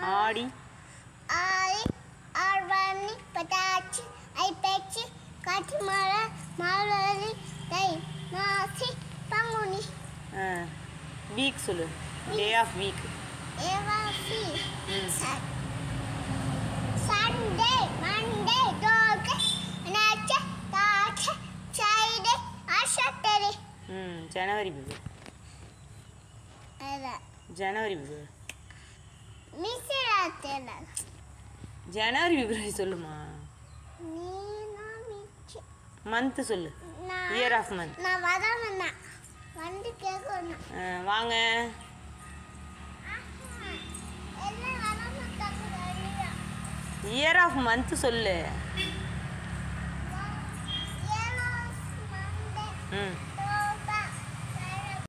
ஆடி ஆடி ஆர்வாணி பட்டாச்சு ஐப்பேச்சு காற்று மழை மாலரி தை மாசி பங்குனி வீக் சொல்லு டே ஆஃப் வீக் ஏவாசி ம் சண்டே மண்டே டோக்கு நாச்ச தாச்ச சைடே ஆஷட்டரி ம் ஜனவரி பிப்ரவரி அதான் ஜனவரி பிப்ரவரி மிசிராத்தேல ஜனவரி பிப்ரவரி சொல்லுமா நீ நான் மிச்சி மந்த்து சொல்லு நான் இயர் ஆஃப் மந்த் நான் வரணும்னா வந்து கேட்கணும் வாங்க எல்லாம் வரணும் தங்க இயர் ஆஃப் மந்த்து சொல்லு ஏழாம் மண்டே ம்